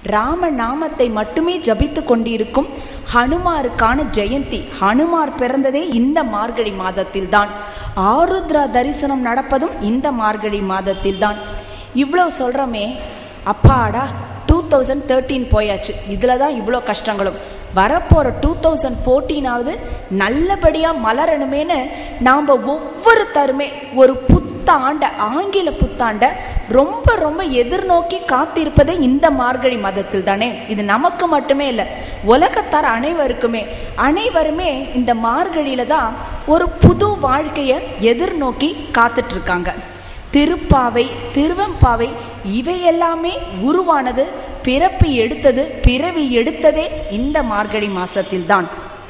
ராம நாமத்தை மட்டுமே ஜபித்து கொண்டிருக்கும் ஹனுமாருக்கான ஜெயந்தி ஹனுமார் பிறந்ததே இந்த மார்கழி மாதத்தில்தான் ஆருத்ரா தரிசனம் நடப்பதும் இந்த மார்கழி மாதத்தில்தான் இவ்வளோ சொல்கிறோமே அப்பாடா டூ தௌசண்ட் தேர்ட்டீன் போயாச்சு இதில் தான் இவ்வளோ கஷ்டங்களும் வரப்போகிற டூ தௌசண்ட் ஃபோர்டீனாவது நல்லபடியாக மலரணுமேனு நாம் ஒவ்வொருத்தருமே ஒரு புத்தாண்ட ஆங்கில புத்தாண்ட ரொம்ப ரொம்ப எதிர்நோக்கி காத்திருப்பதே இந்த மார்கழி மாதத்தில் தானே இது நமக்கு மட்டுமே இல்லை உலகத்தார் அனைவருக்குமே அனைவருமே இந்த மார்கழியில தான் ஒரு புது வாழ்க்கையை எதிர்நோக்கி காத்துட்டு இருக்காங்க திருப்பாவை திருவெம்பாவை இவையெல்லாமே உருவானது பிறப்பி எடுத்தது பிறவி எடுத்ததே இந்த மார்கழி மாசத்தில்தான்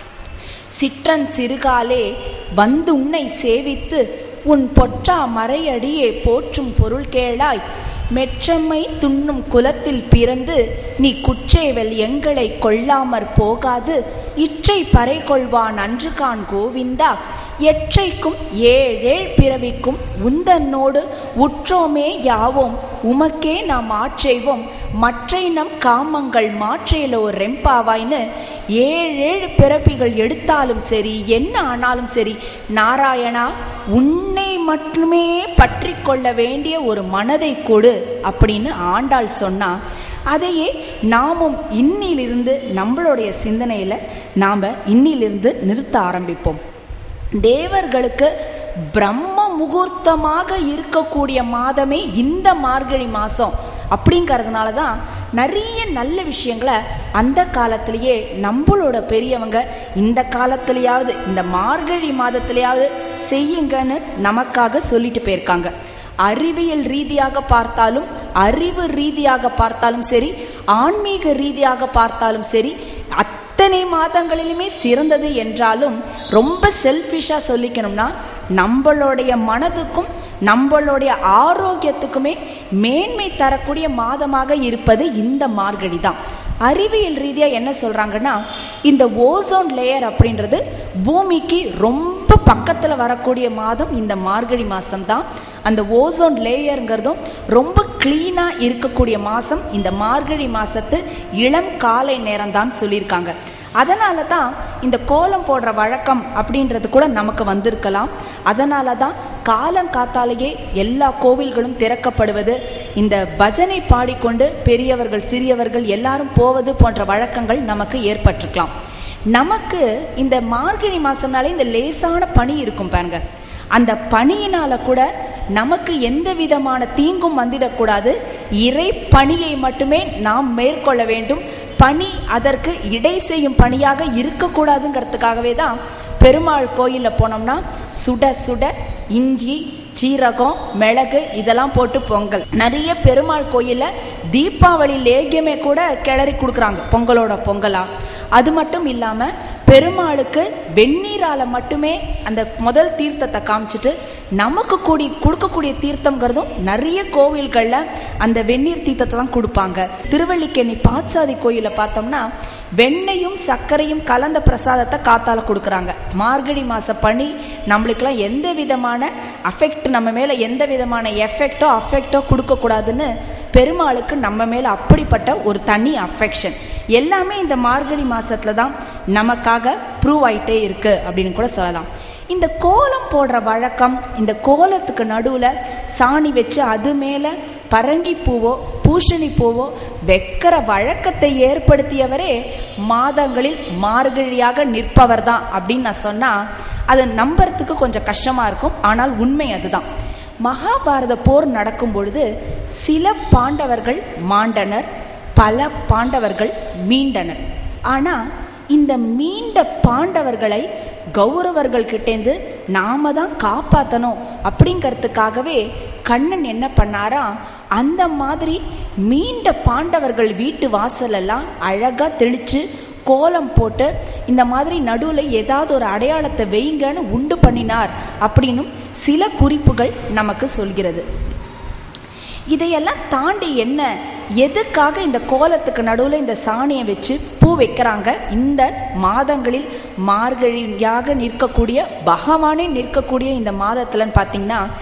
சிற்றன் சிறுகாலே வந்து உன்னை சேவித்து உன் பொற்றா மறையடியே போற்றும் பொருள் கேளாய் மெற்றம்மை துண்ணும் குலத்தில் பிறந்து நீ குற்றேவல் எங்களை கொள்ளாமற் போகாது இற்றை பறை கொள்வான் அன்று கான் கோவிந்தா எற்றைக்கும் ஏழேழ் பிறவிக்கும் உந்தன்னோடு உற்றோமே யாவோம் உமக்கே நாம் ஆட்செய்வோம் மற்றை நம் காமங்கள் மாற்றையிலோ ரெம்பாவாய்னு ஏழேழு பிறப்பிகள் எடுத்தாலும் சரி என்ன ஆனாலும் சரி நாராயணா உன்னை மட்டுமே பற்றி கொள்ள வேண்டிய ஒரு மனதை கொடு அப்படின்னு ஆண்டாள் சொன்னா அதையே நாமும் இன்னிலிருந்து நம்மளுடைய சிந்தனையில் நாம் இன்னிலிருந்து நிறுத்த ஆரம்பிப்போம் தேவர்களுக்கு பிரம்ம முகூர்த்தமாக இருக்கக்கூடிய மாதமே இந்த மார்கழி மாதம் அப்படிங்கிறதுனால தான் நிறைய நல்ல விஷயங்களை அந்த காலத்திலேயே நம்மளோட பெரியவங்க இந்த காலத்துலேயாவது இந்த மார்கழி மாதத்துலேயாவது செய்யுங்கன்னு நமக்காக சொல்லிட்டு போயிருக்காங்க அறிவியல் ரீதியாக பார்த்தாலும் அறிவு ரீதியாக பார்த்தாலும் சரி ஆன்மீக ரீதியாக பார்த்தாலும் சரி அத்தனை மாதங்களிலுமே சிறந்தது என்றாலும் ரொம்ப செல்ஃபிஷாக சொல்லிக்கணும்னா நம்மளுடைய மனதுக்கும் நம்மளுடைய ஆரோக்கியத்துக்குமே மேன்மை தரக்கூடிய மாதமாக இருப்பது இந்த மார்கழி தான் அறிவியல் ரீதியாக என்ன சொல்கிறாங்கன்னா இந்த ஓசோன் லேயர் அப்படின்றது பூமிக்கு ரொம்ப பக்கத்தில் வரக்கூடிய மாதம் இந்த மார்கழி மாதம் தான் அந்த ஓசோன் லேயருங்கிறதும் ரொம்ப க்ளீனாக இருக்கக்கூடிய மாதம் இந்த மார்கழி மாதத்து இளம் காலை நேரம் தான் சொல்லியிருக்காங்க அதனால தான் இந்த கோலம் போடுற வழக்கம் அப்படின்றது கூட நமக்கு வந்திருக்கலாம் அதனால தான் காலங்காத்தாலேயே எல்லா கோவில்களும் திறக்கப்படுவது இந்த பஜனை பாடிக்கொண்டு பெரியவர்கள் சிறியவர்கள் எல்லாரும் போவது போன்ற வழக்கங்கள் நமக்கு ஏற்பட்டிருக்கலாம் நமக்கு இந்த மார்கழி மாதம்னாலே இந்த லேசான பனி இருக்கும் பாருங்க அந்த பனியினால கூட நமக்கு எந்த விதமான தீங்கும் வந்துடக்கூடாது இறை பணியை மட்டுமே நாம் மேற்கொள்ள வேண்டும் பணி அதற்கு இடை செய்யும் பணியாக இருக்கக்கூடாதுங்கிறதுக்காகவே தான் பெருமாள் கோயிலில் போனோம்னா சுட சுட இஞ்சி சீரகம் மிளகு இதெல்லாம் போட்டு பொங்கல் நிறைய பெருமாள் கோயிலில் தீபாவளி லேகியமே கூட கிளறி கொடுக்குறாங்க பொங்கலோட பொங்கலா அது மட்டும் இல்லாமல் பெருமாளுக்கு வெந்நீரால் மட்டுமே அந்த முதல் தீர்த்தத்தை காமிச்சிட்டு நமக்கு கூடி கொடுக்கக்கூடிய தீர்த்தங்கிறதும் நிறைய கோவில்களில் அந்த வெந்நீர் தீர்த்தத்தை தான் கொடுப்பாங்க திருவள்ளிக்கேணி பாட்சாதி கோயிலில் பார்த்தோம்னா வெண்ணையும் சர்க்கரையும் கலந்த பிரசாதத்தை காத்தால கொடுக்குறாங்க மார்கழி மாத பனி நம்மளுக்கெல்லாம் எந்த விதமான அஃபெக்ட் நம்ம மேலே எந்த விதமான எஃபெக்டோ அஃபெக்டோ கொடுக்கக்கூடாதுன்னு பெருமாளுக்கு நம்ம மேலே அப்படிப்பட்ட ஒரு தனி அஃபெக்ஷன் எல்லாமே இந்த மார்கழி மாதத்தில் தான் நமக்காக ப்ரூவ் ஆகிட்டே இருக்குது அப்படின்னு கூட சொல்லலாம் இந்த கோலம் போடுற வழக்கம் இந்த கோலத்துக்கு நடுவில் சாணி வச்சு அது மேலே பரங்கி பூவோ பூசணி பூவோ வைக்கிற வழக்கத்தை ஏற்படுத்தியவரே மாதங்களில் மார்கழியாக நிற்பவர் தான் அப்படின்னு நான் சொன்னால் அதை நம்புறதுக்கு கொஞ்சம் கஷ்டமாக இருக்கும் ஆனால் உண்மை அதுதான் மகாபாரத போர் நடக்கும் பொழுது சில பாண்டவர்கள் மாண்டனர் பல பாண்டவர்கள் மீண்டனர் ஆனால் இந்த மீண்ட பாண்டவர்களை கௌரவர்கள் கிட்டேருந்து நாம தான் காப்பாற்றணும் அப்படிங்கிறதுக்காகவே கண்ணன் என்ன பண்ணாரா அந்த மாதிரி மீண்ட பாண்டவர்கள் வீட்டு வாசலெல்லாம் அழகாக தெளித்து கோலம் போட்டு இந்த மாதிரி நடுவில் ஏதாவது ஒரு அடையாளத்தை வைங்கன்னு உண்டு பண்ணினார் அப்படின்னும் சில குறிப்புகள் நமக்கு சொல்கிறது இதையெல்லாம் தாண்டி என்ன எதுக்காக இந்த கோலத்துக்கு நடுவில் இந்த சாணியை வச்சு பூ வைக்கிறாங்க இந்த மாதங்களில் மார்கழியாக நிற்கக்கூடிய பகவானே நிற்கக்கூடிய இந்த மாதத்துலன்னு பார்த்தீங்கன்னா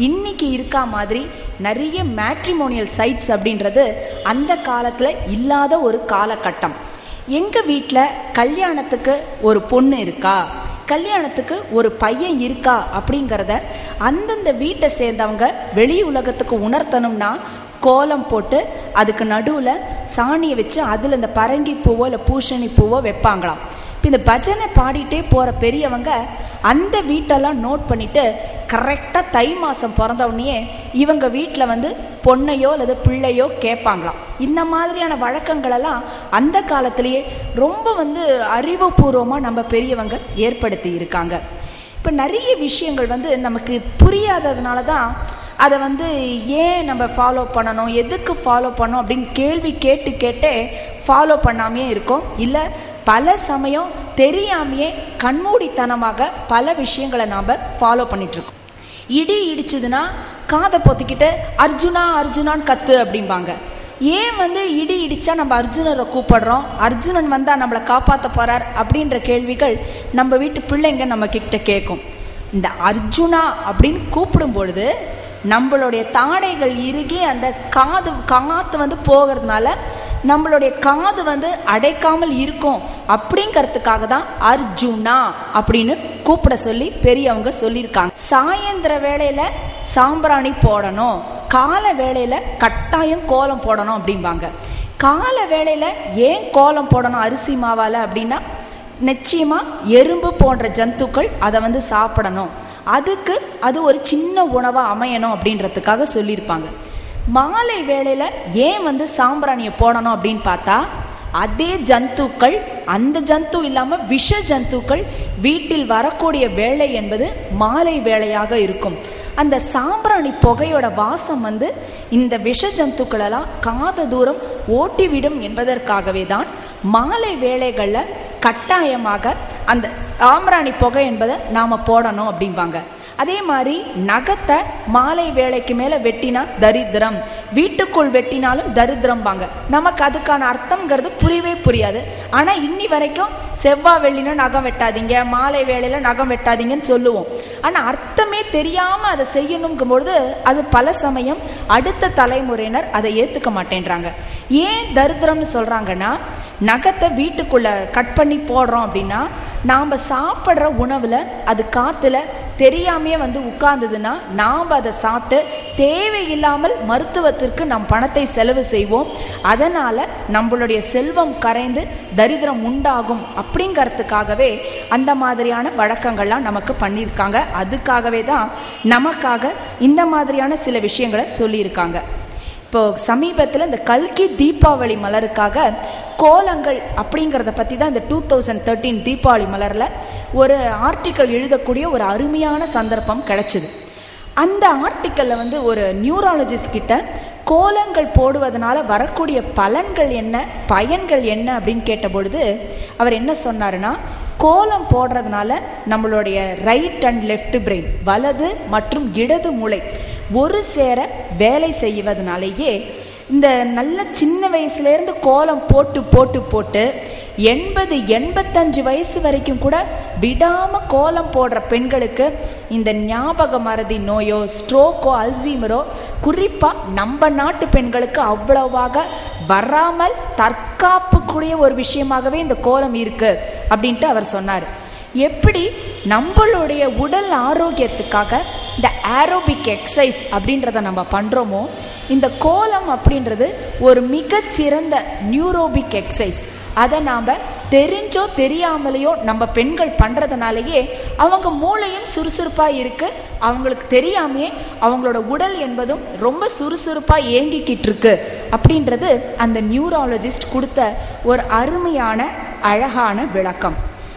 இன்னைக்கு இருக்கா மாதிரி நிறைய மேட்ரிமோனியல் சைட்ஸ் அப்படின்றது அந்த காலத்தில் இல்லாத ஒரு காலகட்டம் எங்கள் வீட்டில் கல்யாணத்துக்கு ஒரு பொண்ணு இருக்கா கல்யாணத்துக்கு ஒரு பையன் இருக்கா அப்படிங்கிறத அந்தந்த வீட்டை சேர்ந்தவங்க வெளி உலகத்துக்கு உணர்த்தணும்னா கோலம் போட்டு அதுக்கு நடுவில் சாணியை வச்சு அதில் இந்த பரங்கி பூவோ இல்லை பூசணி பூவோ வைப்பாங்களாம் இப்போ இந்த பஜனை பாடிட்டே போகிற பெரியவங்க அந்த வீட்டெல்லாம் நோட் பண்ணிட்டு கரெக்டாக தை மாதம் பிறந்தவுடனே இவங்க வீட்டில் வந்து பொண்ணையோ அல்லது பிள்ளையோ கேட்பாங்களாம் இந்த மாதிரியான வழக்கங்களெல்லாம் அந்த காலத்திலேயே ரொம்ப வந்து அறிவுபூர்வமாக நம்ம பெரியவங்க ஏற்படுத்தி இருக்காங்க இப்போ நிறைய விஷயங்கள் வந்து நமக்கு புரியாததுனால தான் அதை வந்து ஏன் நம்ம ஃபாலோ பண்ணணும் எதுக்கு ஃபாலோ பண்ணணும் அப்படின்னு கேள்வி கேட்டு கேட்டே ஃபாலோ பண்ணாமே இருக்கோம் இல்லை பல சமயம் தெரியாமையே கண்மூடித்தனமாக பல விஷயங்களை நாம் ஃபாலோ பண்ணிகிட்ருக்கோம் இடி இடிச்சதுன்னா காதை பொத்திக்கிட்டு அர்ஜுனா அர்ஜுனான்னு கத்து அப்படிம்பாங்க ஏன் வந்து இடி இடித்தா நம்ம அர்ஜுனரை கூப்பிடுறோம் அர்ஜுனன் வந்தால் நம்மளை காப்பாற்ற போகிறார் அப்படின்ற கேள்விகள் நம்ம வீட்டு பிள்ளைங்க நம்ம கிட்ட கேட்கும் இந்த அர்ஜுனா அப்படின்னு கூப்பிடும் பொழுது நம்மளுடைய தாடைகள் இறுகி அந்த காது காற்று வந்து போகிறதுனால நம்மளுடைய காது வந்து அடைக்காமல் இருக்கும் அப்படிங்கிறதுக்காக தான் அர்ஜுனா அப்படின்னு கூப்பிட சொல்லி பெரியவங்க சொல்லியிருக்காங்க சாயந்தர வேளையில் சாம்பிராணி போடணும் கால வேளையில் கட்டாயம் கோலம் போடணும் அப்படிம்பாங்க கால வேளையில் ஏன் கோலம் போடணும் அரிசி மாவால் அப்படின்னா நிச்சயமாக எறும்பு போன்ற ஜந்துக்கள் அதை வந்து சாப்பிடணும் அதுக்கு அது ஒரு சின்ன உணவாக அமையணும் அப்படின்றதுக்காக சொல்லியிருப்பாங்க மாலை வேளையில் ஏன் வந்து சாம்பிராணியை போடணும் அப்படின்னு பார்த்தா அதே ஜந்துக்கள் அந்த ஜந்து இல்லாமல் விஷ ஜந்துக்கள் வீட்டில் வரக்கூடிய வேலை என்பது மாலை வேளையாக இருக்கும் அந்த சாம்பிராணி புகையோட வாசம் வந்து இந்த விஷ ஜந்துக்களெல்லாம் காத தூரம் ஓட்டிவிடும் என்பதற்காகவே தான் மாலை வேளைகளில் கட்டாயமாக அந்த சாம்பிராணி புகை என்பதை நாம் போடணும் அப்படிம்பாங்க அதே மாதிரி நகத்தை மாலை வேலைக்கு மேலே வெட்டினா தரித்திரம் வீட்டுக்குள் வெட்டினாலும் தரித்திரம்பாங்க நமக்கு அதுக்கான அர்த்தங்கிறது புரியவே புரியாது ஆனால் இன்னி வரைக்கும் செவ்வாய் வெள்ளினா நகம் வெட்டாதீங்க மாலை வேலையில் நகம் வெட்டாதீங்கன்னு சொல்லுவோம் ஆனால் அர்த்தமே தெரியாமல் அதை செய்யணுங்கும் பொழுது அது பல சமயம் அடுத்த தலைமுறையினர் அதை ஏற்றுக்க மாட்டேன்றாங்க ஏன் தரித்திரம்னு சொல்கிறாங்கன்னா நகத்தை வீட்டுக்குள்ளே கட் பண்ணி போடுறோம் அப்படின்னா நாம் சாப்பிட்ற உணவில் அது காற்றுல தெரியாமையே வந்து உட்கார்ந்ததுன்னா நாம் அதை சாப்பிட்டு தேவையில்லாமல் மருத்துவத்திற்கு நம் பணத்தை செலவு செய்வோம் அதனால் நம்மளுடைய செல்வம் கரைந்து தரித்திரம் உண்டாகும் அப்படிங்கிறதுக்காகவே அந்த மாதிரியான வழக்கங்கள்லாம் நமக்கு பண்ணியிருக்காங்க அதுக்காகவே தான் நமக்காக இந்த மாதிரியான சில விஷயங்களை சொல்லியிருக்காங்க இப்போ சமீபத்தில் இந்த கல்கி தீபாவளி மலருக்காக கோலங்கள் அப்படிங்கிறத பற்றி தான் இந்த டூ தௌசண்ட் தேர்ட்டீன் தீபாவளி மலரில் ஒரு ஆர்டிக்கல் எழுதக்கூடிய ஒரு அருமையான சந்தர்ப்பம் கிடைச்சிது அந்த ஆர்டிக்கலில் வந்து ஒரு நியூராலஜிஸ்ட் கிட்ட கோலங்கள் போடுவதனால வரக்கூடிய பலன்கள் என்ன பயன்கள் என்ன அப்படின்னு கேட்டபொழுது அவர் என்ன சொன்னாருன்னா கோலம் போடுறதுனால நம்மளுடைய ரைட் அண்ட் லெஃப்ட் பிரெயின் வலது மற்றும் இடது மூளை ஒரு சேர வேலை செய்வதனாலேயே இந்த நல்ல சின்ன வயசுலேருந்து கோலம் போட்டு போட்டு போட்டு எண்பது எண்பத்தஞ்சு வயசு வரைக்கும் கூட விடாமல் கோலம் போடுற பெண்களுக்கு இந்த ஞாபக மறதி நோயோ ஸ்ட்ரோக்கோ அல்சீமரோ குறிப்பாக நம்ம நாட்டு பெண்களுக்கு அவ்வளவாக வராமல் தற்காப்புக்குரிய ஒரு விஷயமாகவே இந்த கோலம் இருக்குது அப்படின்ட்டு அவர் சொன்னார் எப்படி நம்மளுடைய உடல் ஆரோக்கியத்துக்காக இந்த ஆரோபிக் எக்ஸசைஸ் அப்படின்றத நம்ம பண்ணுறோமோ இந்த கோலம் அப்படின்றது ஒரு மிகச்சிறந்த நியூரோபிக் எக்ஸசைஸ் அதை நாம் தெரிஞ்சோ தெரியாமலேயோ நம்ம பெண்கள் பண்ணுறதுனாலேயே அவங்க மூளையும் சுறுசுறுப்பாக இருக்குது அவங்களுக்கு தெரியாமையே அவங்களோட உடல் என்பதும் ரொம்ப சுறுசுறுப்பாக இயங்கிக்கிட்டு இருக்கு அப்படின்றது அந்த நியூராலஜிஸ்ட் கொடுத்த ஒரு அருமையான அழகான விளக்கம்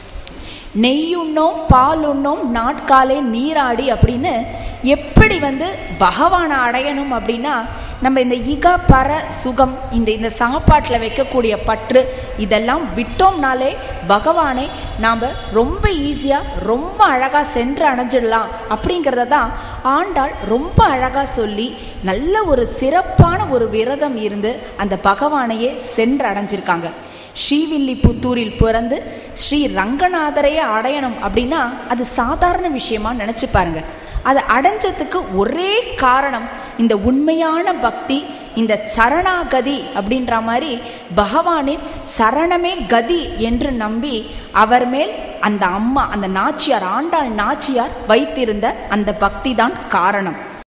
நெய்யுண்ணோம் பால் உண்ணோம் நாட்காலே நீராடி அப்படின்னு எப்படி வந்து பகவானை அடையணும் அப்படின்னா நம்ம இந்த இக பர சுகம் இந்த இந்த சாப்பாட்டில் வைக்கக்கூடிய பற்று இதெல்லாம் விட்டோம்னாலே பகவானை நாம் ரொம்ப ஈஸியாக ரொம்ப அழகாக சென்று அடைஞ்சிடலாம் அப்படிங்கிறத தான் ஆண்டாள் ரொம்ப அழகாக சொல்லி நல்ல ஒரு சிறப்பான ஒரு விரதம் இருந்து அந்த பகவானையே சென்று அடைஞ்சிருக்காங்க ஸ்ரீவில்லிபுத்தூரில் பிறந்து ஸ்ரீ ரங்கநாதரையே அடையணும் அப்படின்னா அது சாதாரண விஷயமா நினச்சி பாருங்க அதை அடைஞ்சதுக்கு ஒரே காரணம் இந்த உண்மையான பக்தி இந்த சரணாகதி அப்படின்ற மாதிரி பகவானின் சரணமே கதி என்று நம்பி அவர் மேல் அந்த அம்மா அந்த நாச்சியார் ஆண்டாள் நாச்சியார் வைத்திருந்த அந்த பக்தி தான் காரணம்